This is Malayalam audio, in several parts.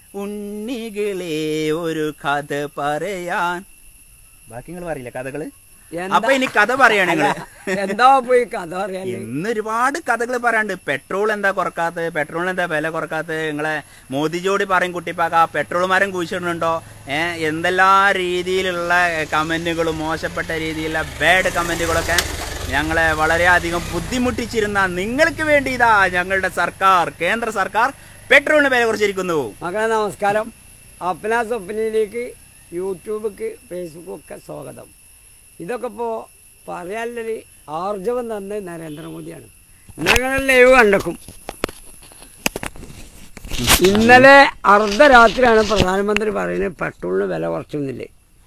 ഉണ്ണികളെ ഒരു കഥ പറയാൻ ബാക്കി നിങ്ങൾ പറയില്ല കഥകള് എന്താ? അപ്പൊ ഇനി കഥ പറയാണ് നിങ്ങള് എന്താ പോയി കഥ പറയാല് ഇന്ന് ഒരുപാട് കഥകൾ പറയാണ്ട് പെട്രോൾ എന്താ കുറക്കാത്തത് പെട്രോളിന് എന്താ വില കുറക്കാത്തത് നിങ്ങളെ മോദിജോടി പറയും കുട്ടിപ്പാക്ക പെട്രോൾ മരം കുഴിച്ചിടുന്നുണ്ടോ ഏഹ് എന്തെല്ലാം രീതിയിലുള്ള കമന്റുകളും മോശപ്പെട്ട രീതിയിലുള്ള ബാഡ് കമന്റുകളൊക്കെ ഞങ്ങളെ വളരെയധികം ബുദ്ധിമുട്ടിച്ചിരുന്ന നിങ്ങൾക്ക് വേണ്ടി ഇതാ ഞങ്ങളുടെ സർക്കാർ കേന്ദ്ര സർക്കാർ പെട്രോളിന് വില കുറച്ചിരിക്കുന്നു മകളെ നമസ്കാരം അപ്ന സ്വപ്നയിലേക്ക് യൂട്യൂബിക്ക് ഫേസ്ബുക്കൊക്കെ സ്വാഗതം ഇതൊക്കെ ഇപ്പോൾ പറയാനുള്ളൊരു ആർജവം തന്നത് നരേന്ദ്രമോദിയാണ് ഇന്നലെ ലൈവ് കണ്ടക്കും ഇന്നലെ അർദ്ധരാത്രിയാണ് പ്രധാനമന്ത്രി പറയുന്നത് പെട്രോളിന് വില കുറച്ചൊന്നുമില്ലേ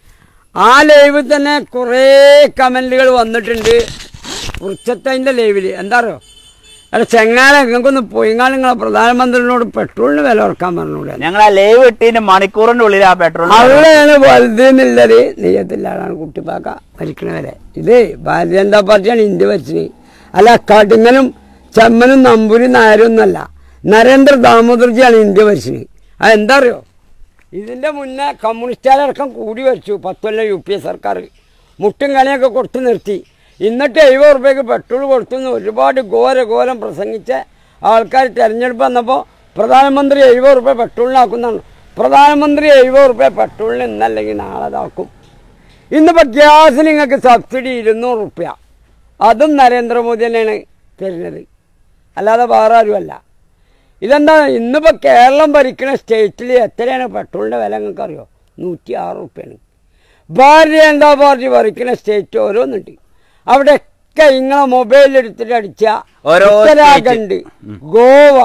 ആ ലൈവിൽ തന്നെ കുറേ കമൻറ്റുകൾ വന്നിട്ടുണ്ട് ഉച്ചത്തതിൻ്റെ ലൈവിൽ എന്താ അറിയോ അല്ല ചെങ്ങാല നിങ്ങൾക്കൊന്ന് പോയിങ്ങാൾ നിങ്ങളെ പ്രധാനമന്ത്രിനോട് പെട്രോളിന് വില കുറക്കാൻ പറഞ്ഞൂടെ ഞങ്ങൾ ആ ലൈവ് ഇട്ടിന് മണിക്കൂറിന്റെ ഉള്ളിൽ ആ പെട്രോൾ അവിടെയാണ് വലുതെന്നുള്ളത് നെയ്യത്തില്ലാതാണ് കുട്ടിപ്പാക്ക മരിക്കണ വരെ ഇത് ഭാരതീയ ജനതാ പാർട്ടിയാണ് ഇന്ത്യ ഭരിച്ചത് അല്ല കടുങ്ങനും ചെമ്മനും നമ്പൂരി നായരൊന്നല്ല നരേന്ദ്ര ദാമോദർജിയാണ് ഇന്ത്യ ഭരിച്ചത് അതെന്താ അറിയോ ഇതിൻ്റെ മുന്നേ കമ്മ്യൂണിസ്റ്റുകാരടക്കം കൂടി വരച്ചു പത്തൊല്ലം യു പി എ സർക്കാർ മുട്ടും കളിയൊക്കെ കൊടുത്തു നിർത്തി എന്നിട്ട് എഴുപത് റുപ്യക്ക് പെട്രോൾ കൊടുത്തു എന്ന് ഒരുപാട് ഘോര ഘോരം പ്രസംഗിച്ച ആൾക്കാർ തെരഞ്ഞെടുപ്പ് വന്നപ്പോൾ പ്രധാനമന്ത്രി എഴുപത് റുപ്യ പെട്രോളിനാക്കുന്നതാണ് പ്രധാനമന്ത്രി എഴുപത് റുപ്യ പെട്രോളിന് ഇന്നല്ലെങ്കിൽ നാളെ ഇതാക്കും ഇന്നിപ്പോൾ ഗ്യാസിന് നിങ്ങൾക്ക് സബ്സിഡി ഇരുന്നൂറ് റുപ്യ അതും നരേന്ദ്രമോദി തന്നെയാണ് തരുന്നത് അല്ലാതെ വേറെ ആരുമല്ല ഇതെന്താ ഇന്നിപ്പോൾ കേരളം ഭരിക്കുന്ന സ്റ്റേറ്റിൽ എത്രയാണ് പെട്രോളിൻ്റെ വില നിങ്ങൾക്ക് അറിയോ നൂറ്റി ആറ് റുപ്യാണ് ഭാരതീയ ജനതാ പാർട്ടി ഭരിക്കുന്ന സ്റ്റേറ്റ് ഓരോന്നുണ്ട് അവിടെയൊക്കെ ഇങ്ങളെ മൊബൈൽ എടുത്തിട്ട് അടിച്ച ഓരോ ഉത്തരാഖണ്ഡ് ഗോവ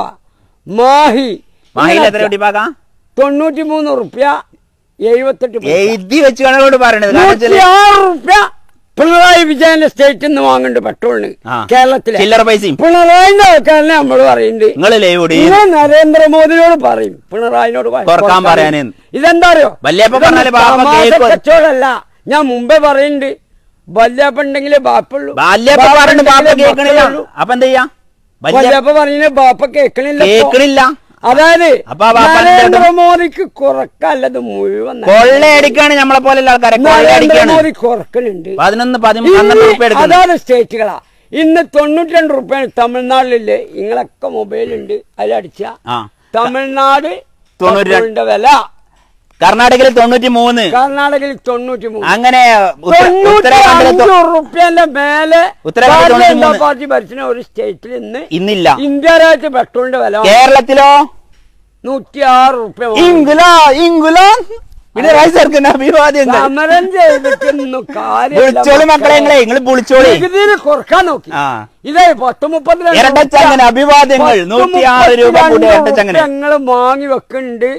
മാഹി മാഹിൽ എത്ര കുട്ടിപ്പാക്ക തൊണ്ണൂറ്റി മൂന്ന് റുപ്യ എഴുപത്തെട്ട് പൈസ. എഴുതി വെച്ച് കണക്കോട് പറയണത് കാരണം വെച്ചാല് നൂറ്റിയാറ് റുപ്യ പിണറായി വിജയന്റെ സ്റ്റേറ്റിൽ നിന്ന് വാങ്ങുന്നുണ്ട് പെട്രോളിന് ആ. കേരളത്തിലെ ചില്ലറ പൈസയും പിണറായിന്റെ ആൾക്കാരനെ നമ്മൾ പറയുന്നുണ്ട് നിങ്ങൾ ലൈവ് ഇടി ഇത് നരേന്ദ്രമോദിനോട് പറയും പിണറായിനോട് പറയും. കുറക്കാൻ പറയാന്. ഇതെന്താ അറിയോ വല്യപ്പ ഇതൊന്നും പറഞ്ഞാല് ബാപ്പ തമാശ കേൾക്കും. കച്ചവടമല്ല ഞാൻ മുമ്പേ പറയുന്നുണ്ട് വല്യപ്പ ഉണ്ടെങ്കിലേ ബാപ്പുള്ളൂ ബാല്യപ്പ ബാപ്പ പറഞ്ഞു ബാപ്പ ഉണ്ടെങ്കിലേ കേൾക്കണില്ല മക്കളുള്ളൂ. അപ്പൊ എന്താ ചെയ്യാ വല്യ വല്യപ്പ പറയുന്നത് ബാപ്പ കേൾക്കണില്ല ഇപ്പൊ. കേൾക്കണില്ല അതായത് അപ്പൊ ആ ബാപ്പാന്റെ അടുത്ത് നരേന്ദ്രമോദിക്ക് കുറക്കല്ലത് മുഴുവൻ കൊള്ളയടിക്കാണ് നമ്മളെ പോലെയുള്ള ആൾക്കാരെ കൊള്ളയടിക്കാണ് നരേന്ദ്രമോദി കുറക്കലുണ്ട് പതിനൊന്ന് പതിമൂന്ന് പന്ത്രണ്ട് ഇന്ന് റുപ്യ എടുക്കുന്നത് അതാണ് സ്റ്റേറ്റുകളാ ഇന്ന് തൊണ്ണൂറ്റി രണ്ട് റുപ്യാണ് തമിഴ്നാട്ടിലില്ലേ നിങ്ങളൊക്കെ മൊബൈലുണ്ട് അതിലടിച്ച ആ തമിഴ്നാട് തൊണ്ണൂറ്റി രണ്ട്. പെട്രോളിന്റെ വില കർണാടകയിൽ തൊണ്ണൂറ്റി മൂന്ന് കർണാടകയിൽ തൊണ്ണൂറ്റി മൂന്ന് അങ്ങനെ ഉത്ത- തൊണ്ണൂറ്റി ഉത്തരാഖണ്ഡിൽ അഞ്ച് തൊ- റുപ്യന്റെ മേലെ ഉത്തരാഖണ്ഡിൽ ഭാരതീയ തൊണ്ണൂറ്റി ജനതാ മൂന്ന്. പാർട്ടി ഭരിച്ചിന ഒരു സ്റ്റേറ്റിൽ ഇന്ന് ഇന്നില്ല ഇന്ത്യ രാജ്യത്ത് പെട്രോളിന്റെ വില കേരളത്തിലോ നൂറ്റി ആറ് റുപ്യ ഇംഗുലാ ഇംഗുലാ പിണറായി സർക്കാരിന്റെ അഭിവാദ്യങ്ങൾ സമരം ചെയ്തിട്ടൊന്നും വിളിച്ചോളി മക്കളെ നിങ്ങളെ നിങ്ങൾ വിളിച്ചോളി നികുതിയിൽ കുറക്കാൻ നോക്കി ആ ഇതേ പത്ത് മുപ്പത്തിരണ്ട് ഇരട്ടച്ചങ്ങനെ അഭിവാദ്യങ്ങൾ നൂറ്റിയാറ് രൂപ കൂടി ഇരട്ടച്ചങ്ങനെ ഞങ്ങൾ വാങ്ങി വെക്കുന്നുണ്ട്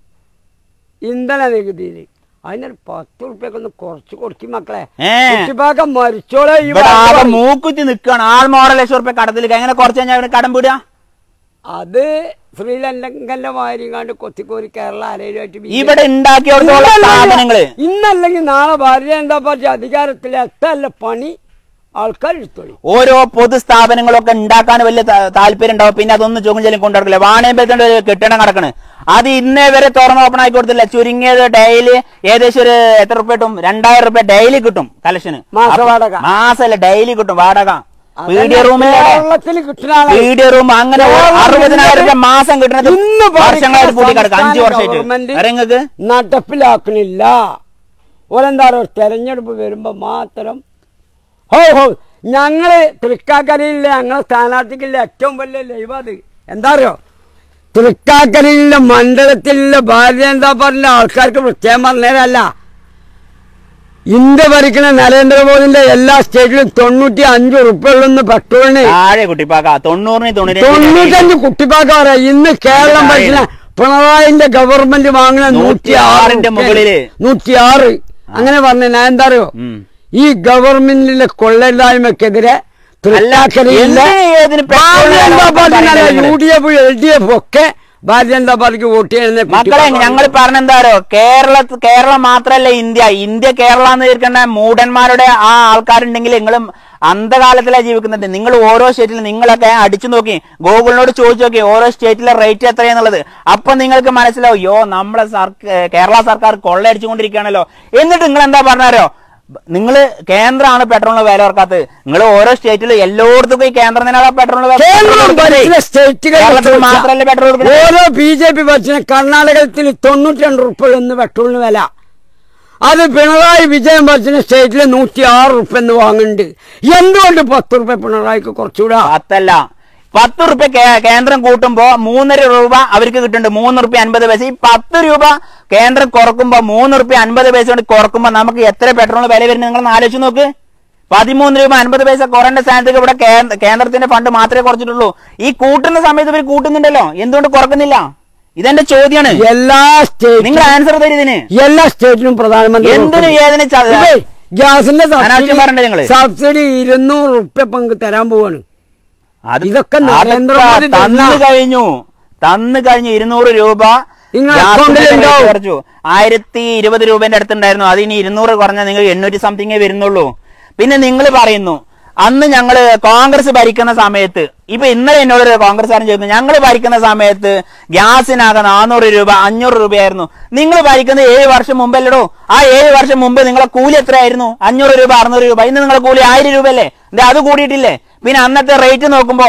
ഇന്ധന നികുതിയിൽ അതിനൊരു പത്ത് റുപ്യൊക്കെ ഒന്ന് കുറച്ച് കൊടുക്കും മക്കളെ ഏ കുറ്റിപ്പാക്കം മരിച്ചോളെ ഈ ഇവിടെ വാക്ക് ആകെ പറയും. മൂക്കുത്തി നിൽക്കുകയാണ് ആൾ മോറ ലക്ഷം റുപ്യ കടത്തിൽ എങ്ങനെ കുറച്ച് കഴിഞ്ഞാൽ അവന് കടം വിടുക അത് ശ്രീലങ്കന്റെ മാരിങ്ങാണ്ട് കൊത്തിക്കോരി കേരള ആരേലുമായിട്ട് ബി- ഇവിടെ ഉണ്ടാക്കിയോടത്തോളം സ്ഥാപനങ്ങള് ഇന്നല്ലെങ്കിൽ നാളെ ഭാരതീയ ജനതാ പാർട്ടി അധികാരത്തിൽ എത്തല്ല പണി ആൾക്കാർ എടുത്തോളി ഓരോ പൊതു സ്ഥാപനങ്ങളൊക്കെ ഉണ്ടാക്കാൻ വലിയ താ- താല്പര്യം ഉണ്ടാവും പിന്നെ അതൊന്നും ചുക്കും ചെല്ലും കൊണ്ടുനടക്കില്ല വാണയമ്പലത്തിന്റെ ഒരു കെട്ടിടം കിടക്കണ് അത് ഇന്നേ വരെ തുറന്ന് ഓപ്പൺ ആക്കി കൊടുത്തില്ല ചുരുങ്ങിയത് ഡെയിലി ഏകദേശം ഒരു എത്ര റുപ്യ കിട്ടും രണ്ടായിരം റുപ്യ ഡെയിലി കിട്ടും കലക്ഷന് മാസ വാടക. മാസല്ല ഡെയിലി കിട്ടും വാടക പീഡിയ റൂമിൽ കേരളത്തിൽ കിട്ടുന്ന ആളാ. പീഡിയ റൂം അങ്ങനെ കേരളം അറുപതിനായിരം റുപ്യ മാസം കിട്ടുന്നത് ഇന്ന് ഭരിക്കുന്ന വർഷങ്ങളായിട്ട് പൂട്ടി കിടക്കാം അഞ്ചു സംസ്ഥാന വർഷമായിട്ട് ഗവൺമെന്റ് അറിയങ്ങൾക്ക് നടപ്പിലാക്കണില്ല ഓരെന്താ പറയുക തെരഞ്ഞെടുപ്പ് വരുമ്പോ മാത്രം ഹോ ഹോ ഞങ്ങള് തൃക്കാക്കരയിലെ ഞങ്ങളെ സ്ഥാനാർത്ഥിക്കുള്ള ഏറ്റവും വലിയ ലൈവ് അത് എന്താ അറിയോ തൃക്കാക്കരയിലെ മണ്ഡലത്തിലുള്ള ഭാരതീയ ജനതാ പാർട്ടിയിലെ ആൾക്കാർക്ക് പ്രത്യേകം പറഞ്ഞതല്ല ഇന്ത്യ ഭരിക്കുന്ന നരേന്ദ്രമോദിന്റെ എല്ലാ സ്റ്റേറ്റിലും തൊണ്ണൂറ്റി അഞ്ച് ഉറുപ്പുള്ളൊന്ന് പെട്രോളിന് താഴെ കുട്ടിപ്പാക്ക തൊണ്ണൂറിന് തൊണ്ണൂറ്റി തൊണ്ണൂറ്റഞ്ച് കുട്ടിപ്പാക്ക പറയാം ഇന്ന് കേരളം ഭരിക്കുന്ന പിണറായിന്റെ ഗവൺമെന്റ് വാങ്ങുന്ന നൂറ്റി നൂറ്റിയാറിന്റെ ആറ് മുകളില്. നൂറ്റി ആറ് അങ്ങനെ പറഞ്ഞ ഞാൻ എന്താ അറിയോ ഉം. ഈ ഗവൺമെന്റിന്റെ കൊള്ളയില്ലായ്മക്കെതിരെ തൃക്കാക്കരയിലെ എന്തിന് ഏതിന് പെട്രോൾ ഭാരതീയ ജനതാ വില പാർട്ടി പറയുന്നത് U D F L D F ഒക്കെ ഭാരതീയ ജനതാ പാർട്ടിക്ക് വോട്ട് ചെയ്യുന്ന മക്കളെ ഞങ്ങൾ പറഞ്ഞെന്താരോ കേരള കേരളം മാത്രല്ല ഇന്ത്യ ഇന്ത്യ കേരള എന്ന് തീർക്കേണ്ട മൂടന്മാരുടെ ആ ആൾക്കാരുണ്ടെങ്കിൽ നിങ്ങളും അന്ധകാലത്തിലാണ് ജീവിക്കുന്നത് നിങ്ങൾ ഓരോ സ്റ്റേറ്റിലും നിങ്ങളൊക്കെ അടിച്ചു നോക്കി ഗൂഗിളിനോട് ചോദിച്ചു നോക്കി ഓരോ സ്റ്റേറ്റിലെ റേറ്റ് എത്രയാന്നുള്ളത് അപ്പൊ നിങ്ങൾക്ക് മനസ്സിലാവും യോ നമ്മളെ സർക്കാർ കേരള സർക്കാർ കൊള്ളയടിച്ചുകൊണ്ടിരിക്കുകയാണല്ലോ എന്നിട്ട് നിങ്ങൾ എന്താ പറഞ്ഞാരോ നിങ്ങൾ കേന്ദ്രമാണ് പെട്രോളിന് വില ഓർക്കാത്തത് നിങ്ങൾ ഓരോ സ്റ്റേറ്റിലും എല്ലായിടത്തും ഈ കേന്ദ്രം തന്നെയാണ് പെട്രോളിന് വില കേരളം ഭരിക്കുന്ന സ്റ്റേറ്റുകൾ കേരളത്തിൽ മാത്രമല്ല പെട്രോൾ കൊടുക്കുന്നത്. ഓരോ ബി ജെ പി ഭരിച്ച കർണാടകത്തിൽ തൊണ്ണൂറ്റി രണ്ട് റുപ്യ ഒന്ന് പെട്രോളിന് വില അത് പിണറായി വിജയൻ ഭരിച്ച സ്റ്റേറ്റിൽ നൂറ്റി ആറ് റുപ്യ എന്ന് വാങ്ങുന്നുണ്ട് എന്തുകൊണ്ട് പത്ത് റുപ്യ പിണറായിക്ക് കുറച്ചുകൂടാ പത്തല്ല പത്ത് റുപ്യ കേന്ദ്രം കൂട്ടുമ്പോ മൂന്നര രൂപ അവർക്ക് കിട്ടുന്നുണ്ട് മൂന്ന് റുപ്യ അൻപത് പൈസ ഈ പത്ത് രൂപ കേന്ദ്രം കുറക്കുമ്പോ മൂന്ന് റുപ്യ അൻപത് പൈസ കൊണ്ട് കുറക്കുമ്പോ നമുക്ക് എത്ര പെട്രോൾ വില വരുന്നത് നിങ്ങൾ ആലോചിച്ച് നോക്ക് പതിമൂന്ന് രൂപ അൻപത് പൈസ കുറേണ്ട സ്ഥാനത്തേക്ക് ഇവിടെ കേ- കേന്ദ്രത്തിന്റെ ഫണ്ട് മാത്രമേ കുറച്ചിട്ടുള്ളൂ ഈ കൂട്ടുന്ന സമയത്ത് ഇവർ കൂട്ടുന്നുണ്ടല്ലോ എന്തുകൊണ്ട് കുറക്കുന്നില്ല ഇതെന്റെ ചോദ്യമാണ് എല്ലാ സ്റ്റേറ്റും നിങ്ങൾ ആൻസർ തരും ഇതിന് എല്ലാ സ്റ്റേറ്റിനും പ്രധാനമന്ത്രി എന്തിനു കൊടുക്കുന്നു. ഏതിന് ച- ഇതേ, ഗ്യാസിന്റെ അനാവശ്യം പറയണ്ട നിങ്ങള്. സബ്സിഡി ഇരുന്നൂറ് റുപ്യ പങ്ക് തരാൻ പോവാണ് അത് ഇതൊക്കെ അതൊക്കെ നരേന്ദ്രമോദി തന്നു തന്ന- കഴിഞ്ഞു തന്നു കഴിഞ്ഞു ഇരുന്നൂറ് രൂപ നിങ്ങളെ ഗ്യാസിന്റെ അക്കൗണ്ടിൽ റേറ്റ് ഉണ്ടാവും. കുറച്ചു ആയിരത്തി ഇരുപത് രൂപന്റെ അടുത്തുണ്ടായിരുന്നു അത് ഇനി ഇരുന്നൂറ് കുറഞ്ഞാൽ നിങ്ങൾ എണ്ണൂറ്റി സംതിങ്ങേ വരുന്നുള്ളൂ പിന്നെ നിങ്ങൾ പറയുന്നു അന്ന് ഞങ്ങള് കോൺഗ്രസ് ഭരിക്കുന്ന സമയത്ത് ഇപ്പൊ ഇന്നലെ എന്നോട് ഒരു കോൺഗ്രസ്സുകാരൻ ചോദിക്കുന്നു ഞങ്ങൾ ഭരിക്കുന്ന സമയത്ത് ഗ്യാസിനാകെ നാനൂറ് രൂപ അഞ്ഞൂറ് രൂപയായിരുന്നു നിങ്ങൾ ഭരിക്കുന്ന ഏഴ് വർഷം മുമ്പല്ലടോ ആ ഏഴ് വർഷം മുമ്പ് നിങ്ങളെ കൂലി എത്രയായിരുന്നു അഞ്ഞൂറ് രൂപ അറുന്നൂറ് രൂപ ഇന്ന് നിങ്ങളെ കൂലി ആയിരം രൂപയല്ലേ ഇത് അത് കൂടിയിട്ടില്ലേ പിന്നെ അന്നത്തെ റേറ്റ് നോക്കുമ്പോ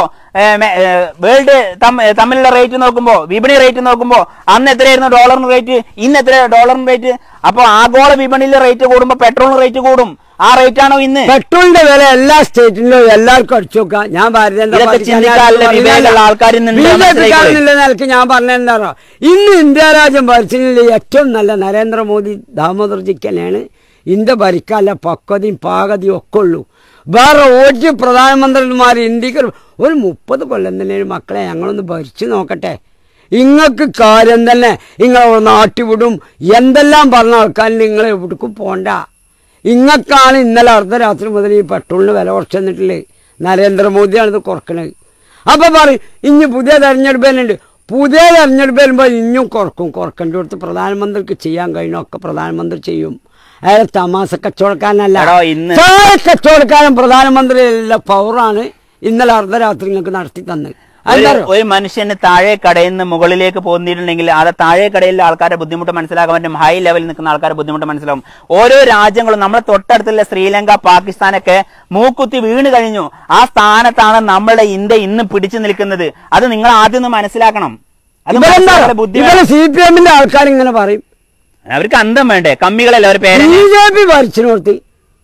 വേൾഡ് തമ്മിലുള്ള റേറ്റ് നോക്കുമ്പോ വിപണി റേറ്റ് നോക്കുമ്പോ അന്ന് എത്രയായിരുന്നു ഡോളറിന് റേറ്റ് ഇന്ന് എത്ര ഡോളറിന് റേറ്റ് അപ്പൊ ആഗോള വിപണിയിലെ റേറ്റ് കൂടുമ്പോ പെട്രോളിന് റേറ്റ് കൂടും ആ റേറ്റ് ആണോ ഇന്ന് പെട്രോളിന്റെ വില എല്ലാ സ്റ്റേറ്റിലും എല്ലാവർക്കും അടിച്ചു നോക്കാം ഞാൻ ഭാരതീയ ജനതാ ഇതൊക്കെ പാർട്ടിക്ക് ചിന്തിക്കാനുള്ള ഞാൻ വിവേകമുള്ള ആൾക്കാർ ഇന്നുണ്ട്, ബി ജെ മനസ്സിലായിക്കോളെ. പിക്കാരെന്നുള്ള നിലയ്ക്ക് ഞാൻ പറഞ്ഞെന്താണോ ഇന്ന് ഇന്ത്യ രാജ്യം ഭരിച്ചതിൽ ഏറ്റവും നല്ല നരേന്ദ്രമോദി ദാമോദർജിക്ക് തന്നെയാണ് ഇന്ത്യ ഭരിക്കാനുള്ള പക്വതയും പാകതയും ഒക്കെ ഉള്ളൂ വേറെ ഒരു പ്രധാനമന്ത്രിമാർ ഇന്ത്യക്ക് ഒരു മുപ്പത് കൊല്ലം തന്നെ മക്കളെ ഞങ്ങളൊന്ന് ഭരിച്ചു നോക്കട്ടെ ഇങ്ങക്ക് കാര്യം തന്നെ നിങ്ങൾ നാട്ടി വിടും എന്തെല്ലാം പറഞ്ഞ ആൾക്കാർ നിങ്ങൾ എവിടേക്കും പോണ്ട ഇങ്ങക്കാണ് ഇന്നലെ അർദ്ധരാത്രി മുതൽ ഈ പെട്രോളിന് വില കുറച്ച് തന്നിട്ടുള്ളത് നരേന്ദ്രമോദിയാണ് ഇത് കുറക്കണത് അപ്പൊ പറയും ഇനി പുതിയ തെരഞ്ഞെടുപ്പ് വരുന്നുണ്ട് പുതിയ തെരഞ്ഞെടുപ്പ് വരുമ്പോൾ ഇനിയും കുറക്കും കുറക്കേണ്ട കൊടുത്ത് പ്രധാനമന്ത്രിക്ക് ചെയ്യാൻ കഴിയണമൊക്കെ പ്രധാനമന്ത്രി ചെയ്യും അയാൾ തമാശ കച്ചവടക്കാരനല്ല എടോ, ഇന്ന് ചായ കച്ചവടക്കാരൻ പ്രധാനമന്ത്രിയല്ല പവറാണ് ഇന്നലെ അർദ്ധരാത്രി നിങ്ങൾക്ക് നടത്തി തന്നത് ഒരു അതെന്താ ഒരു മനുഷ്യന് താഴെ കടയിൽ നിന്ന് മുകളിലേക്ക് പോകുന്നിട്ടുണ്ടെങ്കിൽ അത് താഴെ കടയിലെ ആൾക്കാരുടെ ബുദ്ധിമുട്ട് മനസ്സിലാക്കാൻ പറ്റും ഹൈ ലെവലിൽ നിൽക്കുന്ന ആൾക്കാരുടെ ബുദ്ധിമുട്ട് മനസ്സിലാവും ഓരോ രാജ്യങ്ങളും നമ്മളെ തൊട്ടടുത്തുള്ള ശ്രീലങ്ക പാകിസ്ഥാനൊക്കെ മൂക്കുത്തി വീണ് കഴിഞ്ഞു ആ സ്ഥാനത്താണ് നമ്മളുടെ ഇന്ത്യ ഇന്ന് പിടിച്ചു നിൽക്കുന്നത് അത് നിങ്ങൾ ആദ്യം ഒന്ന് മനസ്സിലാക്കണം അത് ഇവരെന്താ മനസ്സിലാക്കേണ്ട ബുദ്ധി ഇവരെ വേണം. സി പി എമ്മിന്റെ ആൾക്കാർ ഇങ്ങനെ പറയും അവർക്ക് അന്തം വേണ്ടേ കമ്മികളല്ലേ അവർ പേര് ബി ജെ പി ഭരിച്ചിനോർത്ത്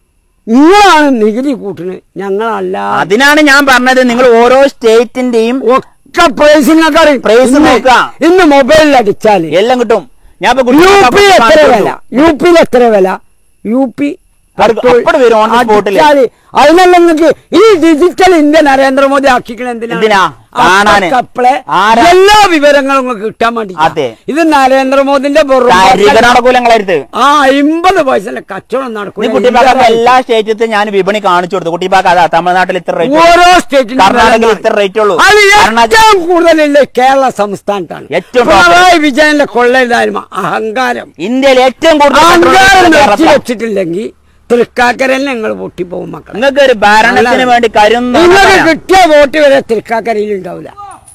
നിങ്ങളാണ് നികുതി കൂട്ടുന്നത് ഞങ്ങളല്ല അതിനാണ് ഞാൻ പറഞ്ഞത് നിങ്ങൾ ഓരോ സ്റ്റേറ്റിന്റെയും ഒക്കെ പ്രൈസിങ് ഒക്കെ അറിയും Price ഇന്ന് നോക്കാം. ഇന്ന് മൊബൈലിൽ അടിച്ചാല് എല്ലാം കിട്ടും ഞാൻ ഇപ്പൊ യു കുട്ടികൾക്ക് പി അപ്പൊ എത്ര കാണിച്ചു വില കൊടുത്തു. യു പിയിൽ എത്ര വില യു പി അവർക്ക് അപ്പടി വരും on the spot ല്. അതിനല്ല നിങ്ങൾക്ക് ഈ ഡിജിറ്റൽ ഇന്ത്യ നരേന്ദ്രമോദി ആക്കിക്കണ എന്തിനാ? കാണാന്. അപ്പളെ ആരാ? എല്ലാ വിവരങ്ങളും നിങ്ങൾക്ക് കിട്ടാൻ വേണ്ടി അതെ. ഇത് നരേന്ദ്രമോദിന്റെ വെറും തരിക നടക്കൂലങ്ങളടുത്ത് ആ അമ്പത് പൈസന്റെ കച്ചവടം നീ നടക്കും കുട്ടിപ്പാക്ക് എല്ലാ സ്റ്റേറ്റിലും ഞാൻ വിപണി കാണിച്ചു കൊടുത്തു കുട്ടിപ്പാക്ക് അതാ തമിഴ്നാട്ടിൽ ഇത്ര റേറ്റ് ഓരോ സ്റ്റേറ്റിനും കർണാടകയിൽ വില ഇത്ര റേറ്റ് ഉള്ളൂ അത് അരുണാചൽ ഏറ്റവും കൂടുതലുള്ള കേരള സംസ്ഥാനത്താണ് ഏറ്റവും top. പിണറായി വിജയന്റെ കൊള്ളയിലായ്മ അഹങ്കാരം ഇന്ത്യയിൽ ഏറ്റവും കൂടുതൽ petrol അഹങ്കാരം കിട്ടുന്നത് നിർത്തി കേരളത്തിലാ. വെച്ചിട്ടില്ലെങ്കിൽ തൃക്കാക്കരയിൽ നിങ്ങൾ പൊട്ടിപ്പോകും മക്കളെ നിങ്ങൾക്ക് ഒരു ഭരണത്തിന് വേണ്ടി കരുന്ന നിങ്ങൾക്ക് കിട്ടിയ വോട്ട് വരെ തൃക്കാക്കരയിൽ ഉണ്ടാവില്ല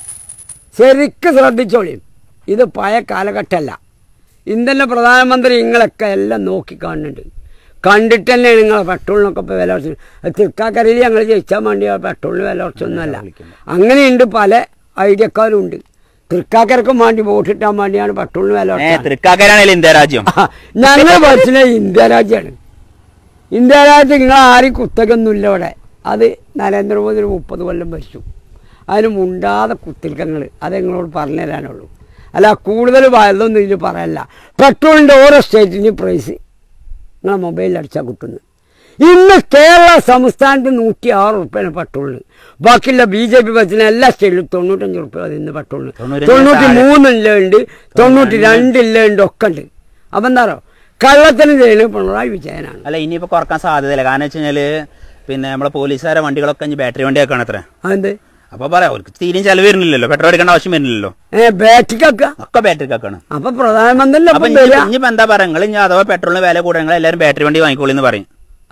ശരിക്ക് ശ്രദ്ധിച്ചോളിയും ഇത് പഴയ കാലഘട്ടമല്ല ഇന്ത്യൻ്റെ പ്രധാനമന്ത്രി നിങ്ങളൊക്കെ എല്ലാം നോക്കി കാണുന്നുണ്ട് കണ്ടിട്ട് തന്നെ നിങ്ങളെ പെട്രോളിനൊക്കെ ഇപ്പോൾ വില കുറച്ച് തൃക്കാക്കരയിൽ ഞങ്ങൾ ജയിച്ചാൽ വേണ്ടി ആ പെട്രോളിന് വില കുറച്ചൊന്നുമല്ല അങ്ങനെയുണ്ട് പല ഐഡിയക്കാരും ഉണ്ട് തൃക്കാക്കരക്കും വേണ്ടി വോട്ടിട്ടാൻ വേണ്ടിയാണ് പെട്രോളിന് വില ഏ കുറച്ചത് തൃക്കാക്കരാണല്ലോ ഇന്ത്യ രാജ്യം ഞങ്ങൾ പഠിച്ചത് ഇന്ത്യ രാജ്യമാണ് ഇന്ത്യ രാജ്യത്ത് നിങ്ങൾ ആരും കുത്തകൊന്നുമില്ല ഇവിടെ അത് നരേന്ദ്രമോദി ഒരു മുപ്പത് കൊല്ലം ഭരിച്ചു അതിന് മുണ്ടാതെ കുത്തിൽക്കങ്ങൾ അത് നിങ്ങളോട് പറഞ്ഞു തരാനുള്ളൂ അല്ല കൂടുതൽ വയതൊന്നും ഇതിൽ പറയല്ല പെട്രോളിൻ്റെ ഓരോ സ്റ്റേറ്റിൻ്റെയും പ്രൈസ് നിങ്ങളെ മൊബൈലിൽ അടിച്ചാൽ കിട്ടുന്നു ഇന്ന് കേരള സംസ്ഥാനത്ത് നൂറ്റി ആറ് റുപ്യാണ് പെട്രോളിന് ബാക്കിയുള്ള ബി ജെ പി ബസ്സിന് എല്ലാ സ്റ്റേറ്റിലും തൊണ്ണൂറ്റഞ്ച് റുപ്യ ഇന്ന് പെട്രോളിന് തൊണ്ണൂറ്റഞ്ച് തൊണ്ണൂറ്റി താഴെ. മൂന്നില്ല ഉണ്ട് തൊണ്ണൂറ്റി രണ്ടില്ല ഉണ്ട് ഒക്കെ ഉണ്ട് അപ്പം എന്താ പറയുക കള്ളത്തിന് ചെയ്യുന്നത് പിണറായി വിജയനാണ് അല്ല ഇനിയിപ്പോ കുറക്കാൻ സാധ്യതയില്ല കാരണം വെച്ച് കഴിഞ്ഞാല് പിന്നെ നമ്മളെ പോലീസുകാരെ വണ്ടികളൊക്കെ ഇനി ബാറ്ററി വണ്ടി ആക്കാണ് അത്ര അതെന്ത് അപ്പൊ പറയാം അവർക്ക് തീരെയും ചെലവ് വരുന്നില്ലല്ലോ പെട്രോൾ എടുക്കേണ്ട ആവശ്യം വരുന്നില്ലല്ലോ ഏ ബാറ്റിക്കൊക്കെ ഒക്കെ ബാറ്ററി ആക്കാണ് അപ്പൊ പ്രധാനമന്ത്രി അപ്പൊ ഒപ്പം വരിക ഇനിയിപ്പോ എന്താ പറയാ നിങ്ങൾ ഇനി അഥവാ പെട്രോളിന് വില കൂടെ നിങ്ങൾ എല്ലാവരും ബാറ്ററി വണ്ടി വാങ്ങിക്കോളി എന്ന് പറയും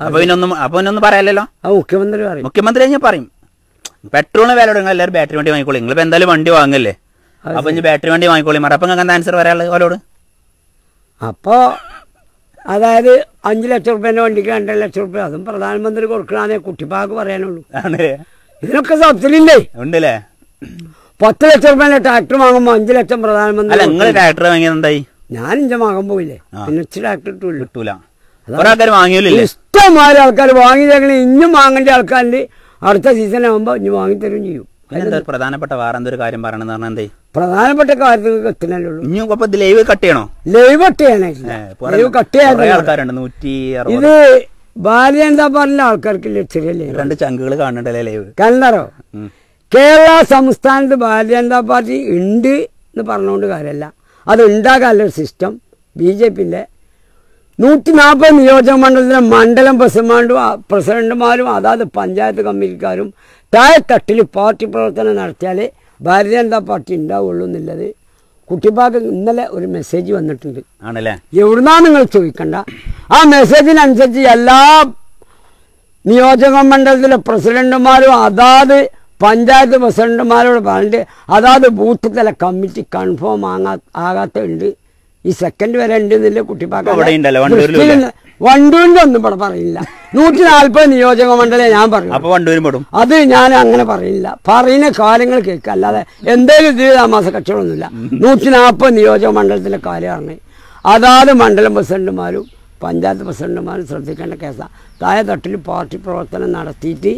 അപ്പൊ പിന്നൊന്നും അപ്പൊ പിന്നൊന്നും പറയാലല്ലോ ആ മുഖ്യമന്ത്രി പറയും മുഖ്യമന്ത്രി കഴിഞ്ഞാൽ പറയും പെട്രോളിന് വില നിങ്ങൾ എല്ലാവരും ബാറ്ററി വണ്ടി വാങ്ങിക്കോളി നിങ്ങൾ ഇപ്പൊ എന്തായാലും വണ്ടി വാങ്ങല്ലേ അപ്പൊ ഇനി ബാറ്ററി വണ്ടി വാങ്ങിക്കോളി മാറ അപ്പൊ നിങ്ങൾക്ക് എന്താ ആൻസർ പറയാനുള്ളത് ഓലോട് അപ്പോ അതായത് അഞ്ചു ലക്ഷം റുപ്യന്റെ വണ്ടിക്ക് രണ്ടര ലക്ഷം റുപ്യ അതും പ്രധാനമന്ത്രി കൊടുക്കണമെന്നേ കുട്ടിപ്പാക്ക് പറയാനുള്ളൂ ആണ് ഇതിനൊക്കെ സബ്സിഡി ഇല്ലേ ഉണ്ടല്ലേ പത്ത് ലക്ഷം റുപ്യന്റെ ട്രാക്ടർ വാങ്ങുമ്പോൾ അഞ്ചു ലക്ഷം അല്ല പ്രധാനമന്ത്രി നിങ്ങൾ ട്രാക്ടർ വാങ്ങിയത് എന്തായി ഞാൻ ഇഞ്ച മകൻ പോയില്ലേ ആ. പിന്നെ ഇച്ചിരി ട്രാക്ടർ ഇട്ടുള്ളൂ കിട്ടൂല കുറെ ആൾക്കാർ വാങ്ങിയില്ലേ ഇഷ്ടംമാതിരി ആൾക്കാർ വാങ്ങിയില്ലെങ്കിൽ ഇഞ്ഞും വാങ്ങേണ്ട ആൾക്കാരിൽ അടുത്ത സീസൺ ആകുമ്പോൾ ഇനി വാങ്ങിത്തരും ചെയ്യും എന്താ ഒരു പ്രധാനപ്പെട്ട വേറെ എന്തൊരു കാര്യം പറയണെന്ന് പറഞ്ഞാൽ എന്തേ പ്രധാനപ്പെട്ട കാര്യത്തിൽ എത്തുന്നല്ലേ ഉള്ളൂ ഇനി അപ്പൊ ഇത് ലൈവ് കട്ട് ചെയ്യണോ ലൈവ് കട്ട് ചെയ്യാനായിട്ടില്ല ഏ, കുറെ- ലൈവ് കട്ട് കുറെ ചെയ്യാൻ ആൾക്കാരുണ്ട് നൂറ്റി അറുപത് ഇത് ഭാര്യ എന്താ പറഞ്ഞ ആൾക്കാർക്കില്ല ചെറിയ ലൈവ് രണ്ട് ചങ്കുകൾ കാണണ്ടല്ലേ ലൈവ് കണ്ടോ കേരള സംസ്ഥാനത്ത് ഭാരതീയ ജനതാ പാർട്ടി ഉണ്ട് എന്ന് പറഞ്ഞുകൊണ്ട് കാര്യമല്ല അത് ഉണ്ടാക്കാനുള്ള സിസ്റ്റം ബി ജെ പിയിലെ നൂറ്റി നാൽപ്പത് നിയോജക മണ്ഡലത്തിലെ മണ്ഡലം പ്രസിഡന്റും പ്രസിഡന്റുമാരും അതാത് പഞ്ചായത്ത് കമ്മിറ്റിക്കാരും താഴെത്തട്ടിൽ പാർട്ടി പ്രവർത്തനം നടത്തിയാലേ ഭാരതീയ ജനതാ പാർട്ടി ഉണ്ടാവുള്ളൂ എന്നുള്ളത് കുട്ടിപ്പാക്ക് ഇന്നലെ ഒരു മെസ്സേജ് വന്നിട്ടുണ്ട് ആണല്ലേ എവിടുന്നാ നിങ്ങൾ ചോദിക്കണ്ട ആ മെസ്സേജിനനുസരിച്ച് എല്ലാ നിയോജക മണ്ഡലത്തിലെ പ്രസിഡന്റുമാരും അതാത് പഞ്ചായത്ത് പ്രസിഡന്റുമാരോട് പറഞ്ഞിട്ട് അതാത് ബൂത്ത് തല കമ്മിറ്റി കൺഫേം ആകാ ആകാത്തുണ്ട് ഈ സെക്കൻഡ് വരെ ഉണ്ട് എന്നില്ല കുട്ടിപ്പാക്ക ഇവിടെ ഉണ്ടല്ലോ, വണ്ടൂരിലും ഇല്ലേ? വണ്ടൂരിന്റെ ഒന്നും ഇവിടെ പറയില്ല നൂറ്റി നാൽപ്പത് നിയോജക മണ്ഡലം ഞാൻ പറഞ്ഞു അപ്പൊ വണ്ടൂരും പെടും അത് ഞാൻ അങ്ങനെ പറയില്ല പറയുന്ന കാര്യങ്ങൾ കേൾക്കുക അല്ലാതെ എന്തെങ്കിലും ജീവിതാമാസ കച്ചവടമൊന്നുമില്ല നൂറ്റി നാൽപ്പത് നിയോജക മണ്ഡലത്തിലെ കാര്യമാണ് അതാത് മണ്ഡലം പ്രസിഡന്റുമാരും പഞ്ചായത്ത് പ്രസിഡന്റുമാരും ശ്രദ്ധിക്കേണ്ട കേസാണ് താഴെ തട്ടിൽ പാർട്ടി പ്രവർത്തനം നടത്തിയിട്ട്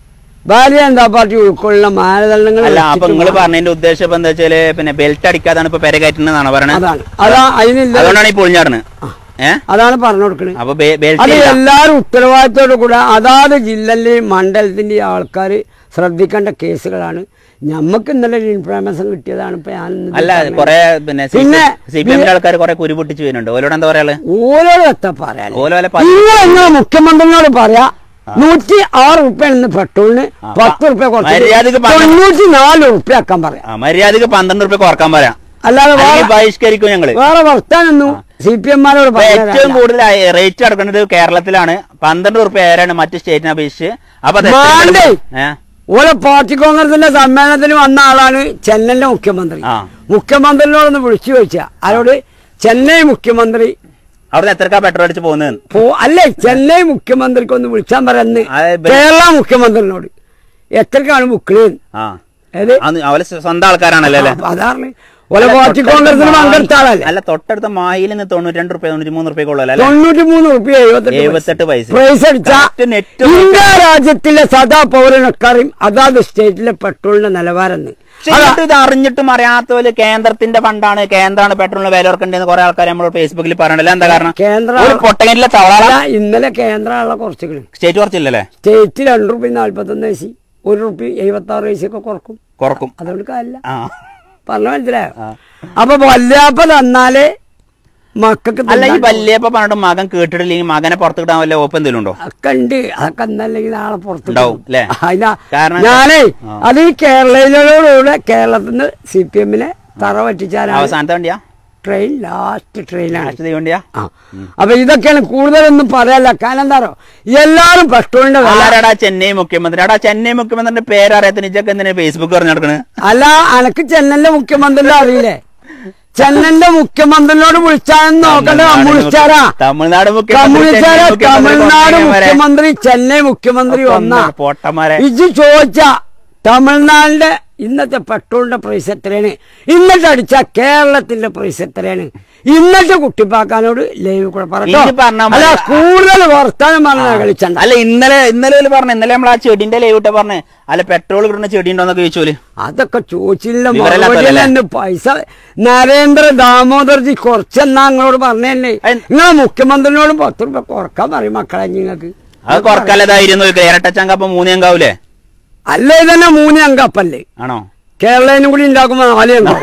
ഭാരതീയ ജനതാ പാർട്ടി ഉൾക്കൊള്ളുന്ന മാനദണ്ഡങ്ങൾ അല്ല അപ്പൊ വെച്ചിട്ട് നിങ്ങൾ പറഞ്ഞതിന്റെ ഉദ്ദേശം ഇപ്പൊ എന്താ വെച്ചാല് പിന്നെ ബെൽറ്റ് അടിക്കാതാണ് ഇപ്പൊ പെര കയറ്റുന്നതാണ് പറയണത് അതാണ് അതാ അതിനില്ല അതുകൊണ്ടാണ് ഈ പൊളിഞ്ഞാടുന്നത് ഏ അതാണ് പറഞ്ഞു കൊടുക്കുന്നത് അപ്പൊ അത് ബെൽറ്റ് എല്ലാവരും ഉത്തരവാദിത്തോടു കൂടെ അതാത് ജില്ലയിലെയും മണ്ഡലത്തിന്റെയും ആൾക്കാർ ശ്രദ്ധിക്കേണ്ട കേസുകളാണ് ഞമ്മക്ക് ഇന്നലെ ഒരു ഇൻഫർമേഷൻ കിട്ടിയതാണ് ഇപ്പൊ ഞാൻ ഇന്ന് അല്ല പറഞ്ഞത്. കൊറേ പിന്നെ പിന്നെ സി പി എമ്മിന്റെ ആൾക്കാർ കൊറേ കുരുപൊട്ടിച്ച് വരുന്നുണ്ട് ഓലോട് എന്താ പറയാ ഓരോട് എത്താ പറയാൻ ഓലോ വല്ല പ- നിങ്ങൾ എങ്ങനെ മുഖ്യമന്ത്രിനോട് പറയാ നൂറ്റി ആറ് റുപ്യ ഇന്ന് പെട്രോളിന് പത്ത് റുപ്യ മര്യാദക്ക് കുറച്ച് പറഞ്ഞ- തൊണ്ണൂറ്റി നാല് റുപ്യ ആക്കാൻ പറയാം ആ, മര്യാദക്ക് പന്ത്രണ്ട് റുപ്യ കുറക്കാൻ പറയാം അല്ലാതെ വേറെ അല്ലെങ്കിൽ ബഹിഷ്കരിക്കും ഞങ്ങള് വേറെ വർത്താനൊന്നും സി പി എംമാരോട് ഇപ്പൊ ഏറ്റവും പറയാൻ കൂടുതൽ റേറ്റ് നടക്കുന്നത് കേരളത്തിലാണ് പന്ത്രണ്ട് റുപ്യ ഏറാണ് മറ്റു സ്റ്റേറ്റിനെ അപേക്ഷിച്ച് അപ്പൊ അത് മാണ്ടേ? ഏ? ഓരോ പാർട്ടി കോൺഗ്രസിന്റെ സമ്മേളനത്തിന് വന്ന ആളാണ് ചെന്നൈയിലെ മുഖ്യമന്ത്രി ആ. മുഖ്യമന്ത്രിനോടൊന്ന് വിളിച്ചു ചോദിച്ചാ ആരോട് ചെന്നൈ മുഖ്യമന്ത്രി അവിടുന്ന് എത്രക്കാ പെട്രോൾ അടിച്ച് പോകുന്നത് പോ അല്ലേ ചെന്നൈ മുഖ്യമന്ത്രിക്ക് ഒന്ന് വിളിച്ചാൻ പറയുന്നത് ആ, ഇവര്- കേരള മുഖ്യമന്ത്രിനോട് എത്രക്കാണ് ബുക്കിള് ആ ഏത് അന്ന് അവലെ സ്വന്തം ആൾക്കാരാണല്ലോ അല്ലേ അതാണ് ഓരോ അല്ല, പാർട്ടി തൊട്ടടുത്ത കോൺഗ്രസിന് മാഹി- പങ്കെടുത്ത ആളല്ലേ അല്ല തൊട്ടടുത്ത മാഹിയിൽ നിന്ന് തൊണ്ണൂറ്റി രണ്ട് റുപ്യ തൊണ്ണൂറ്റി മൂന്ന് റുപ്യ ഉള്ളൂ അല്ലേ തൊണ്ണൂറ്റി മൂന്ന് റുപ്യ എഴുപത്തെട്ട് പൈസ. പ്രൈസ് അടിച്ച Correct net ഇന്ത്യ രാജ്യത്തിലെ സദാ പൗരനക്കാരും അതാത് സ്റ്റേറ്റിലെ പെട്രോളിന്റെ നിലവാരം എന്ന്. പക്ഷെ എന്നിട്ട് ഇത് അറിഞ്ഞിട്ടും അറിയാത്ത പോലെ കേന്ദ്രത്തിന്റെ ഫണ്ടാണ് കേന്ദ്രമാണ് പെട്രോളിന് വില ഓർക്കേണ്ടതെന്ന് കുറെ ആൾക്കാർ നമ്മൾ ഫേസ്ബുക്കിൽ പറയണല്ലോ എന്താ കാരണം കേന്ദ്ര ഒരു പൊട്ടങ്ങനിലെ തവള അല്ല, ഇന്നലെ കേന്ദ്രമുള്ള കുറച്ചുകൾ സ്റ്റേറ്റ് കുറച്ചില്ലല്ലേ സ്റ്റേറ്റ് രണ്ട് റുപ്യ നാല്പത്തൊന്ന് വയസ്സി ഒരു റുപ്യ എഴുപത്തി ആറ് വയസ്സൊക്കെ കുറക്കും കുറക്കും അതുകൊണ്ട് കാര്യമില്ല ആ പറഞ്ഞ മനസ്സിലായോ ആ. അപ്പൊ വല്ലാപ്പ തന്നാലേ മക്കൾക്ക് അല്ല ഈ തിന്നാൻ വല്യപ്പ പറഞ്ഞിട്ട് മകൻ കേട്ടിട്ടില്ലെങ്കിൽ മകനെ പുറത്ത് കിട്ടാൻ വല്ല ഓപ്പ് എന്തെങ്കിലും ഉണ്ടോ ഒക്കെ ഉണ്ട് അതൊക്കെ എന്നല്ലെങ്കിൽ നാളെ പുറത്ത് ഉണ്ടാവും, പോകും. ല്ലേ? അതിനാ കാരണം- ഞാനേ ആ. അത് ഈ കേരളയിലൂടെ കേരളത്തിൽ നിന്ന് സി പി എമ്മിനെ തറ പറ്റിച്ചാലാണ് അവസാനത്തെ വണ്ടിയാ ട്രെയിൻ ലാസ്റ്റ് ട്രെയിനാണ് ലാസ്റ്റ് തീ വണ്ടിയാ ആ അപ്പൊ ഇതൊക്കെയാണ് കൂടുതലൊന്നും പറയാല്ല കാരണം എന്താ പറയോ എല്ലാരും പെട്രോളിന്റെ വില ആരാടാ ചെന്നൈ മുഖ്യമന്ത്രി ആടാ ചെന്നൈ മുഖ്യമന്ത്രിന്റെ പേരറിയാത്ത നിജക്ക് എന്തിനാ ഫേസ്ബുക്ക് പറഞ്ഞു നടക്കണ് അല്ല അനക്ക് ചെന്നൈന്റെ മുഖ്യമന്ത്രിന്റെ അറിയില്ലേ ചെന്നൈന്റെ മുഖ്യമന്ത്രിനോട് വിളിച്ചാന്ന് നോക്കണ്ട കമ്മ്യൂണിസ്റ്റാരാ തമിഴ്നാട് മുഖ്യമന്ത്രി കമ്മ്യൂണിസ്റ്റാരാ ചെന്നൈ മുഖ്യമന്ത്രി തമിഴ്നാട് കൊണ്ടുവരാൻ വരെ. മുഖ്യമന്ത്രി ചെന്നൈ മുഖ്യമന്ത്രി ഒന്നാ പൊട്ടന്മാരെ ഇത് ചോദിച്ച തമിഴ്നാടിന്റെ ഇന്നത്തെ പെട്രോളിന്റെ പ്രൈസ് എത്രയാണ് ഇന്നത്തെ അടിച്ച കേരളത്തിന്റെ പ്രൈസ് എത്രയാണ് ഇന്നത്തെ കുട്ടിപ്പാക്കാനോട് ലൈവ് കൂടെ പറട്ടോ ഇത് പറഞ്ഞാ മതി. അല്ല കൂടുതൽ വർത്താനം പറഞ്ഞ കളിച്ചണ്ട അല്ല ഇന്നലെ ഇന്നലെ ഓല് പറഞ്ഞു ഇന്നലെ നമ്മൾ ആ ചെടിന്റെ ലൈവ് ഇട്ട പറഞ്ഞേ അല്ല പെട്രോൾ കിട്ടുന്ന ചെടി ഉണ്ടോന്നൊക്കെ ചോദിച്ചോല് അതൊക്കെ ചോദിച്ചില്ല വിവരമില്ലാത്തതല്ലേ? മറുപടി തന്നെ പൈസ നരേന്ദ്ര ദാമോദർജി കുറച്ചെന്നാ നിങ്ങളോട് പറഞ്ഞതന്നെ അയ്- നിങ്ങളെ മുഖ്യമന്ത്രിനോട് പത്ത് രൂപ കുറക്കാൻ പറയും മക്കളെ നിങ്ങൾക്ക് അത് കുറക്കല്ല ധൈര്യം നോക്കുക ഇരട്ടച്ചങ്ക അപ്പൊ മൂന്നേ അങ്കാവൂലേ അല്ലേ തന്നെ മൂന്ന് അങ്കപ്പല്ലേ ആണോ കേരളനും കൂടി ഉണ്ടാക്കുമ്പോ നാലേ ഉണ്ടാവും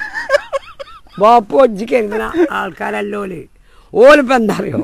ബാപ്പു ഒജ്ജിക്ക് എഴുതുന്ന ആൾക്കാരല്ലോല് ഓലിപ്പോ എന്താ അറിയോ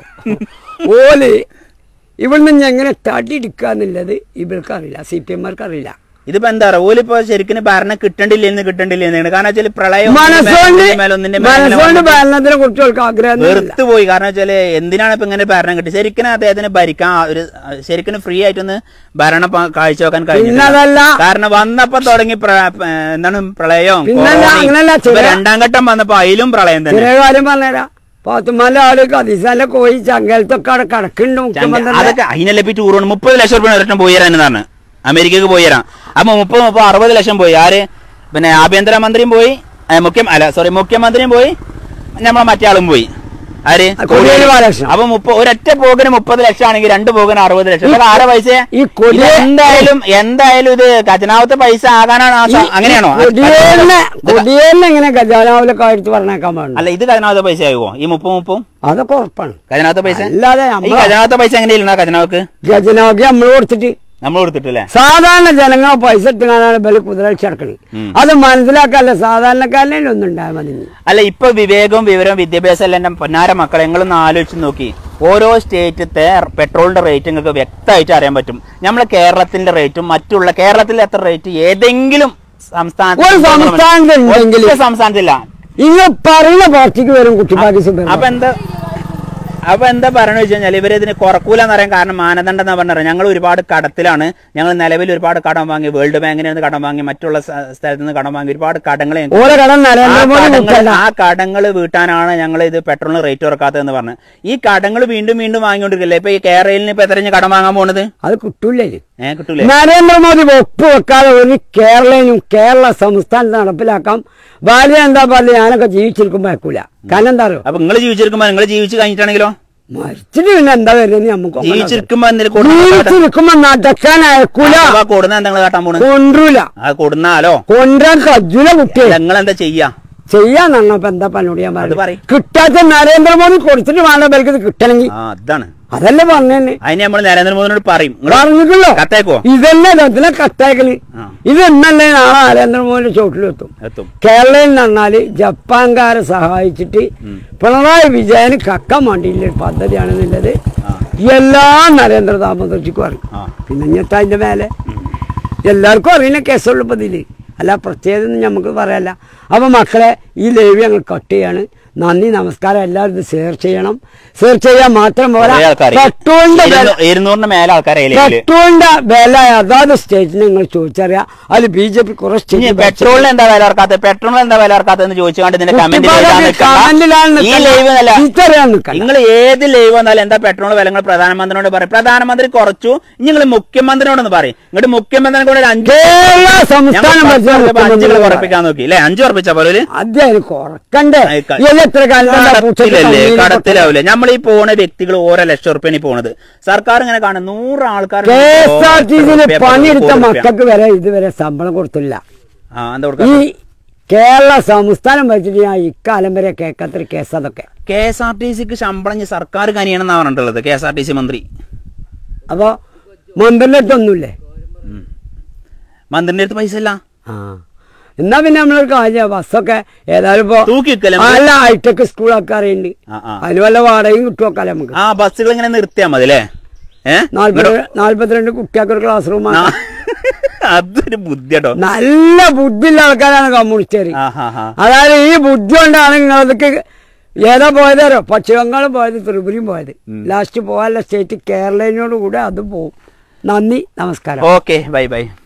ഓല് ഇവിടുന്ന് ഇനി എങ്ങനെ തടി എടുക്കുക എന്നുള്ളത് ഇവർക്ക് അറിയില്ല സി പി എമ്മാർക്ക് അറിയില്ല ഇതിപ്പോ എന്താ പറയുക ഓലിപ്പോ ശരിക്കും ഭരണം കിട്ടണ്ടില്ലെന്ന് കിട്ടണ്ടില്ലെന്ന് കാരണം വെച്ചാൽ പ്രളയം മനസ്സുകൊണ്ട് ഒന്നിന്റെ മേലെ ഒന്നിന്റെ മേലെ ഇങ്ങനെ മനസ്സുകൊണ്ട് വന്നിട്ട് ഭരണത്തിനെ കുറിച്ച് അവർക്ക് ആഗ്രഹം വെറുത്ത് പോയി കാരണം വെച്ചാല് എന്തിനാണ് ഇപ്പൊ ഇങ്ങനെ ഭരണം കിട്ടി ശരിക്കും അദ്ദേഹത്തിന് ഭരിക്കാൻ ആ ഒരു ശരിക്കും ഫ്രീ ആയിട്ടൊന്ന് ഭരണം പ- കാഴ്ചവെക്കാൻ കഴിഞ്ഞു പിന്നെ അതല്ല കാരണം വന്നപ്പോ തുടങ്ങി പ്ര- ഏ, എന്താണ് പ്രളയവും പിന്നല്ല, കൊറോണയും. അങ്ങനല്ല, ഇപ്പൊ ചില- രണ്ടാം ഘട്ടം വന്നപ്പോ അതിലും പ്രളയം തന്നെ ചെറിയ കാര്യം പറഞ്ഞുതരാം പാത്തുമാല ആള് കതിസാല കോയി ചങ്കലത്തൊക്കെ അവിടെ കിടക്കുന്നുണ്ട് മുഖ്യമന്ത്രി അതൊക്കെ അതിനല്ലേ ഇപ്പൊ ടൂർ മുപ്പത് ലക്ഷം റുപ്യ ഒരട്ടം പോയി തരാൻ എന്നാണ് അമേരിക്കക്ക് പോയി തരാം അപ്പൊ മുപ്പത് മുപ്പത് അറുപത് ലക്ഷം പോയി ആര് പിന്നെ ആഭ്യന്തരമന്ത്രിയും പോയി ഏ, മുഖ്യം അല്ല സോറി മുഖ്യമന്ത്രിയും പോയി നമ്മളെ മറ്റേ ആളും പോയി ആര് കോടിയേരി ബാലകൃഷ്ണൻ. അപ്പൊ മുപ്പ ഒരൊറ്റ പോകിന് മുപ്പത് ലക്ഷം ആണെങ്കിൽ രണ്ട് പോകിന് അറുപത് ലക്ഷം അപ്പൊ ആരെ പൈസ ഈ കൊടിയ- ഇത് എന്തായാലും എന്തായാലും ഇത് ഖജനാവത്തെ പൈസ ആകാനാണ് ആ സ- അങ്ങനെയാണോ കൊടിയേലിനെ കൊടിയേലിനെ എങ്ങനെ ഖജാനാവിലൊക്കെ എടുത്ത് പറഞ്ഞേക്കാൻ പാടില്ല അല്ല ഇത് ഖജനാവത്തെ പൈസ ആകുമോ ഈ മുപ്പത് മുപ്പും അതൊക്കെ ഉറപ്പാണ് ഖജനാവത്തെ പൈസ അല്ലാതെ ഈ നമ്മളെ ഖജനാവത്തെ പൈസ എങ്ങനെയില്ല ഖജനാവക്ക് ഖജനാവിക്ക് നമ്മൾ കൊടുത്തിട്ട് നമ്മൾ കൊടുത്തിട്ടില്ലേ സാധാരണ ജനങ്ങളെ പൈസ ഇട്ടുകാനാണ് ബലി കുതിരച്ച് കിടക്കണത് ഉം. അത് മനസ്സിലാക്കാല്ല സാധാരണക്കാരനെ ഒന്നും ഉണ്ടായാൽ മതി ഇനി. അല്ല ഇപ്പൊ വിവേകവും വിവരവും വിദ്യാഭ്യാസം എല്ലാം എന്റെ പൊന്നാര മക്കളെ നിങ്ങളൊന്ന് ആലോചിച്ച് നോക്കി ഓരോ സ്റ്റേറ്റത്തെ പെട്രോളിന്റെ റേറ്റ് നിങ്ങൾക്ക് വ്യക്തമായിട്ട് അറിയാൻ പറ്റും നമ്മളെ കേരളത്തിന്റെ റേറ്റും മറ്റുള്ള കേരളത്തിലെ എത്ര റേറ്റ് ഏതെങ്കിലും സംസ്ഥാനത്ത് ഒരു സംസ്ഥാനത്ത് ഉണ്ടെങ്കിൽ ഒറ്റ സംസ്ഥാനത്തില്ല ഇങ്ങ പറയുന്ന പാർട്ടിക്ക് വരും കുട്ടിപ്പാക്കി അപ്പൊ എന്താ അപ്പൊ എന്താ പറയണെന്ന് വെച്ച് കഴിഞ്ഞാൽ ഇവര് ഇതിന് കുറക്കൂലെന്ന് പറയാൻ കാരണം മാനദണ്ഡം എന്ന് പറഞ്ഞാൽ ഞങ്ങൾ ഒരുപാട് കടത്തിലാണ് ഞങ്ങൾ നിലവിൽ ഒരുപാട് കടം വാങ്ങി വേൾഡ് ബാങ്കിന് നിന്ന് കടം വാങ്ങി മറ്റുള്ള സ്ഥ- സ്ഥലത്ത് നിന്ന് കടം വാങ്ങി ഒരുപാട് കടങ്ങൾ ഞങ്ങൾക്ക് ഓരോ കടം ആ നരേന്ദ്രമോദി കടങ്ങൾ മുട്ടല്ല ആ കടങ്ങൾ വീട്ടാനാണ് ഞങ്ങൾ ഇത് പെട്രോളിന് റേറ്റ് കുറക്കാത്തതെന്ന് പറഞ്ഞു ഈ കടങ്ങൾ വീണ്ടും വീണ്ടും വാങ്ങിക്കൊണ്ടിരിക്കില്ലേ ഇപ്പൊ ഈ കേരളയിൽ ഇപ്പൊ എത്ര ഇനി കടം വാങ്ങാൻ പോണത് അത് കിട്ടൂലേ ഇത്. ഏഹ് കിട്ടൂലേ നരേന്ദ്രമോദി ഒപ്പ് വെക്കാതെ ഒരു കേരളനും കേരള സംസ്ഥാനത്ത് നടപ്പിലാക്കാം ഭാര്യ എന്താ പറഞ്ഞ ഞാനൊക്കെ ജീവിച്ചിരിക്കുമ്പോ വെക്കൂല കാരണം എന്താ അറിയോ അപ്പൊ നിങ്ങൾ ജീവിച്ചിരിക്കുമ്പോ നിങ്ങൾ ജീവിച്ച് കഴിഞ്ഞിട്ടാണെങ്കിലോ മരിച്ചിട്ട് പിന്നെ എന്താ വരുന്നത് നമുക്ക് ജീവിച്ചിരിക്കുമ്പോ എന്തെങ്കിലും കൊടുന്ന ജീവിച്ചിരിക്കുമ്പോ നടക്കാൻ അയക്കൂല കൊടുന്ന എന്താ നിങ്ങൾ കാട്ടാൻ പോണത് കൊണ്ടൂല അത് കൊടുന്നാലോ കൊണ്ടുവരാൻ കജ്ജുല കുട്ടിയെ നിങ്ങൾ എന്താ ചെയ്യാ ചെയ്യാൻ നന്നപ്പോ എന്താ പന്നോട് ഞാൻ അത് പറയ്. പറഞ്ഞു കിട്ടാത്ത നരേന്ദ്രമോദി കൊടുത്തിട്ട് വേണ്ട പേർക്ക് ഇത് കിട്ടണമെങ്കിൽ ആ അതാണ് അതല്ലേ പറഞ്ഞേ അതിന് നമ്മൾ നരേന്ദ്രമോദിനോട് പറയും നിങ്ങള് പറഞ്ഞിട്ടുള്ളോ കത്തേക്കോ ഇതന്നെ ഇതിനെ കട്ടാക്കല് ആ. ഇത് എന്നല്ലേ നാളെ നരേന്ദ്രമോദിന്റെ ചോട്ടിലെത്തും എത്തും കേരളയിൽ നിന്നാല് ജപ്പാൻകാരെ സഹായിച്ചിട്ട് പിണറായി വിജയന് കക്കാൻ വേണ്ടിയുള്ള ഒരു പദ്ധതിയാണെന്നുള്ളത് ആ. എല്ലാ നരേന്ദ്ര ദാമോദർജിക്കും അറിയും ആ പിന്നെ ഞെത്താ അതിന്റെ മേലെ എല്ലാവർക്കും അറിയുന്ന കേസുള്ളൂ ഇപ്പൊ ഇതില് അല്ല പ്രത്യേകത നമുക്ക് പറയാല്ല അപ്പൊ മക്കളെ ഈ ലൈവ് ഞങ്ങൾ കട്ട് ചെയ്യാണ് നന്ദി നമസ്കാരം എല്ലാവരും ഇത് ഷെയർ ചെയ്യണം ഷെയർ ചെയ്യാൻ മാത്രം പോരാ കുറേ ആൾക്കാര് പെട്രോളിന്റെ വില ഇരുന്നൂ- ഇരുന്നൂറിന് മേലെ ആൾക്കാരെ പെട്രോളിന്റെ വില അതാത് സ്റ്റേറ്റിന് നിങ്ങൾ ചോദിച്ചറിയാം അതിൽ ബി ജെ പി കുറെ ഇനി സ്റ്റേറ്റ് പെട്രോളിന് എന്താ വില ഇറക്കാത്തത് പെട്രോളിന് എന്താ വില ഇറക്കാത്തതെന്ന് ചോദിച്ചുകൊണ്ട് ഇതിന്റെ കമന്റ് കമന്റിലാണ് ഈ ലൈവ് അല്ല ഇത്തരം നിൽക്കണം നിങ്ങൾ ഏത് ലൈവ് വന്നാലും എന്താ പെട്രോൾ വില നിങ്ങൾ പ്രധാനമന്ത്രിയോട് പറയും പ്രധാനമന്ത്രി കുറച്ചു നിങ്ങൾ മുഖ്യമന്ത്രിയോടൊന്ന് പറയും ഇങ്ങോട്ട് മുഖ്യമന്ത്രി കൂടെ ഒരു അഞ്ച് കേരള സംസ്ഥാനം ഞങ്ങൾ ഭരിച്ച പത്ത് അഞ്ചുകൾ മുഖ്യമന്ത്രി കുറപ്പിക്കാൻ നോക്കി അല്ലെ അഞ്ചു ഉറപ്പിച്ച പോലെ അദ്ദേഹം കുറക്കണ്ടേ ആയിക്ക- ഇത് എത്ര കാലം എന്താ പൂച്ചക്ക് കടത്തിലല്ലേ കണ്ണീര് കടത്തിലാവൂലേ നമ്മൾ ഈ പോണ വ്യക്തികൾ ഓരോ ലക്ഷം റുപ്യാണ് പോണത് സർക്കാർ ഇങ്ങനെ കാണും നൂറ് ആൾക്കാർ കെ എസ് ആർ ടി സിയിൽ റുപ്യ, പണിയെടുത്ത കോടി റുപ്യ. മക്കൾക്ക് വരെ ഇതുവരെ ശമ്പളം കൊടുത്തില്ല ആ എന്താ ഈ കൊടുക്കുക കേരള സംസ്ഥാനം ഭരിച്ചിട്ട് ഞാൻ ഇക്കാലം വരെ കേൾക്കാത്തൊരു കേസ് അതൊക്കെ കെ എസ് ആർ ടി സിക്ക് ശമ്പളം ഇനി സർക്കാർ കനിയണമെന്നാണ് പറഞ്ഞിട്ടുള്ളത് K S R T C മന്ത്രി അപ്പൊ മന്ത്രിന്റെ അടുത്തൊന്നുമില്ലേ മന്ത്രിന്റെ അടുത്ത് പൈസ ഇല്ല ആ എന്നാ പിന്നെ നമ്മളൊരു കാര്യം ബസ്സൊക്കെ ഏതായാലും ഇപ്പൊ തൂക്കി വെക്കല്ലേ നമുക്ക്? നല്ല ഹൈടെക് സ്കൂളൊക്കെ അറിയുന്നുണ്ട് ആ, ആ. അതിന് വല്ല വാടകയും കിട്ടുവക്കാലേ നമുക്ക് ആ ബസ്സുകൾ ഇങ്ങനെ നിർത്തിയാ മതി അല്ലേ ഏഹ് നാല്പത് നാല്പത്തിരണ്ട് കുട്ടികൾക്ക് ഒരു ക്ലാസ് റൂം അതൊരു ബുദ്ധി കേട്ടോ നല്ല ബുദ്ധിയുള്ള ആൾക്കാരാണ് കമ്മ്യൂണിസ്റ്റുകാർ ആ ഹാ ഹാ അതായത് ഈ ബുദ്ധി കൊണ്ടാണ് നിങ്ങളതൊക്കെ ഏതാ പോയതാരോ പശ്ചിമ ബംഗാളും പോയത് ത്രിപുരയും പോയത് ലാസ്റ്റ് പോകാനുള്ള സ്റ്റേറ്റ് കേരളയോട് കൂടെ അത് പോവും നന്ദി നമസ്കാരം ഓക്കെ ബൈ ബൈ